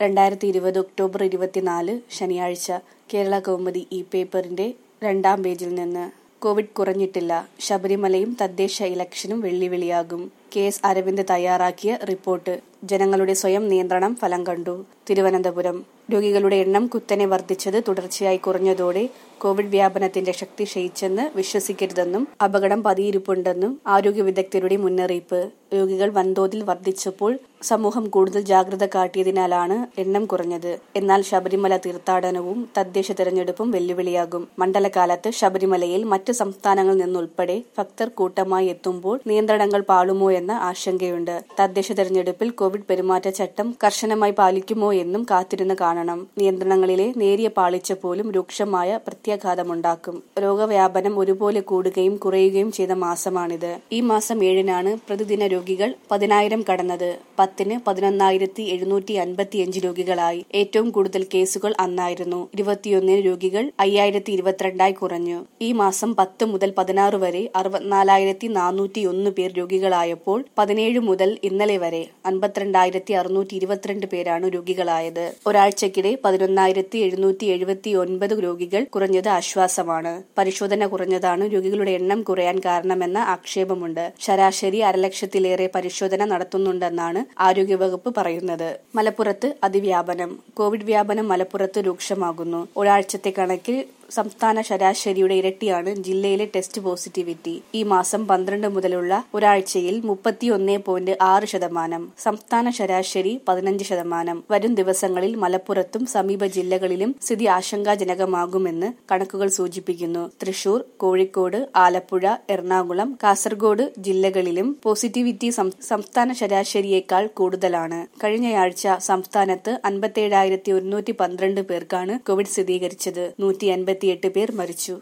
രണ്ടായിരത്തി ഇരുപത് ഒക്ടോബർ ഇരുപത്തിനാല് ശനിയാഴ്ച കേരള കൗമുദി ഈ പേപ്പറിന്റെ രണ്ടാം പേജിൽ നിന്ന് കോവിഡ് കുറഞ്ഞിട്ടില്ല ശബരിമലയും തദ്ദേശ ഇലക്ഷനും വെള്ളിവിളിയാകും കെ എസ് അരവിന്ദ് തയ്യാറാക്കിയ റിപ്പോർട്ട് ജനങ്ങളുടെ സ്വയം നിയന്ത്രണം ഫലം കണ്ടു തിരുവനന്തപുരം രോഗികളുടെ എണ്ണം കുത്തനെ വർദ്ധിച്ചത് തുടർച്ചയായി കുറഞ്ഞതോടെ കോവിഡ് വ്യാപനത്തിന്റെ ശക്തി ക്ഷയിച്ചെന്ന് വിശ്വസിക്കരുതെന്നും അപകടം പതിയിരിപ്പുണ്ടെന്നും ആരോഗ്യ വിദഗ്ധരുടെ മുന്നറിയിപ്പ് രോഗികൾ വൻതോതിൽ വർദ്ധിച്ചപ്പോൾ സമൂഹം കൂടുതൽ ജാഗ്രത കാട്ടിയതിനാലാണ് എണ്ണം കുറഞ്ഞത് എന്നാൽ ശബരിമല തീർത്ഥാടനവും തദ്ദേശ തെരഞ്ഞെടുപ്പും വെല്ലുവിളിയാകും മണ്ഡലകാലത്ത് ശബരിമലയിൽ മറ്റ് സംസ്ഥാനങ്ങളിൽ നിന്നുൾപ്പെടെ ഭക്തർ കൂട്ടമായി എത്തുമ്പോൾ നിയന്ത്രണങ്ങൾ പാളുമോ എന്ന ആശങ്കയുണ്ട് തദ്ദേശ തെരഞ്ഞെടുപ്പിൽ കോവിഡ് പെരുമാറ്റച്ചട്ടം കർശനമായി പാലിക്കുമോ എന്നും കാത്തിരുന്ന് കാണണം നിയന്ത്രണങ്ങളിലെ നേരിയ പാളിച്ച പോലും രൂക്ഷമായ പ്രത്യാഘാതമുണ്ടാക്കും രോഗവ്യാപനം ഒരുപോലെ കൂടുകയും കുറയുകയും ചെയ്ത മാസമാണിത് ഈ മാസം ഏഴിനാണ് പ്രതിദിന രോഗികൾ പതിനായിരം കടന്നത് പത്തിന് പതിനൊന്നായിരത്തി എഴുന്നൂറ്റി അൻപത്തിയഞ്ച് രോഗികളായി ഏറ്റവും കൂടുതൽ കേസുകൾ അന്നായിരുന്നു ഇരുപത്തിയൊന്നിന് രോഗികൾ അയ്യായിരത്തി ഇരുപത്തിരണ്ടായി കുറഞ്ഞു ഈ മാസം പത്ത് മുതൽ പതിനാറ് വരെ അറുപത്തിനാലായിരത്തി നാനൂറ്റി ഒന്ന് പേർ രോഗികളായപ്പോൾ പതിനേഴ് മുതൽ ഇന്നലെ വരെ അൻപത്തിരണ്ടായിരത്തി അറുന്നൂറ്റി ഇരുപത്തിരണ്ട് പേരാണ് രോഗികളായത് ഒരാഴ്ചക്കിടെ പതിനൊന്നായിരത്തി എഴുന്നൂറ്റി എഴുപത്തി ഒൻപത് രോഗികൾ കുറഞ്ഞത് ആശ്വാസമാണ് പരിശോധന കുറഞ്ഞതാണ് രോഗികളുടെ എണ്ണം കുറയാൻ കാരണമെന്ന ആക്ഷേപമുണ്ട് ശരാശരി അരലക്ഷത്തിലേറെ പരിശോധന നടത്തുന്നുണ്ടെന്നാണ് ആരോഗ്യവകുപ്പ് പറയുന്നത് മലപ്പുറത്ത് അതിവ്യാപനം കോവിഡ് വ്യാപനം മലപ്പുറത്ത് രൂക്ഷമാകുന്നു ഒരാഴ്ചത്തെ കണക്കിൽ സംസ്ഥാന ശരാശരിയുടെ ഇരട്ടിയാണ് ജില്ലയിലെ ടെസ്റ്റ് പോസിറ്റിവിറ്റി ഈ മാസം പന്ത്രണ്ട് മുതലുള്ള ഒരാഴ്ചയിൽ മുപ്പത്തിയൊന്ന് പോയിന്റ് ആറ് ശതമാനം സംസ്ഥാന ശരാശരി പതിനഞ്ച് ശതമാനം വരും ദിവസങ്ങളിൽ മലപ്പുറത്തും സമീപ ജില്ലകളിലും സ്ഥിതി ആശങ്കാജനകമാകുമെന്ന് കണക്കുകൾ സൂചിപ്പിക്കുന്നു തൃശൂർ കോഴിക്കോട് ആലപ്പുഴ എറണാകുളം കാസർഗോഡ് ജില്ലകളിലും പോസിറ്റിവിറ്റി സംസ്ഥാന ശരാശരിയേക്കാൾ കൂടുതലാണ് കഴിഞ്ഞയാഴ്ച സംസ്ഥാനത്ത് അൻപത്തിയേഴായിരത്തി ഒരുന്നൂറ്റി പന്ത്രണ്ട് പേർക്കാണ് കോവിഡ് സ്ഥിരീകരിച്ചത് നൂറ്റി എൺപത്തിയെട്ട് പേർ മരിച്ചു